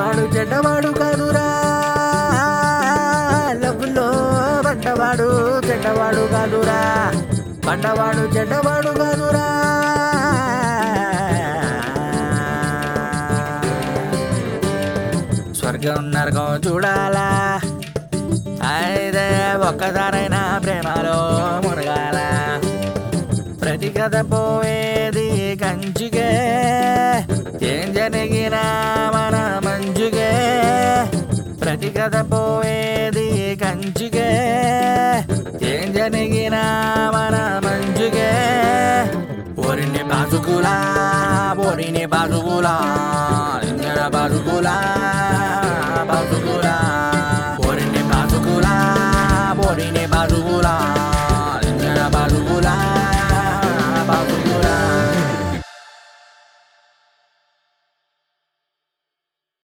పడ్డవాడు చెడ్డవాడు కాదురా లవ్లో పడ్డవాడు చెడ్డవాడు కాదురా పడ్డవాడు చెడ్డవాడు కాదురా స్వర్గం నరకం చూడాలా అయితే ఒక్కసారైనా ప్రేమలో మునగాల ప్రతి కథ పోయేది కంచికే ఏం జరిగినా మన మంచుకే ప్రతి కథ పోయేది కంచికే ఏం జరిగినా మన మంచుకే ఓరిని బాసుకులా ఓరిని బాసుకులా ఇంజన బాసుకులా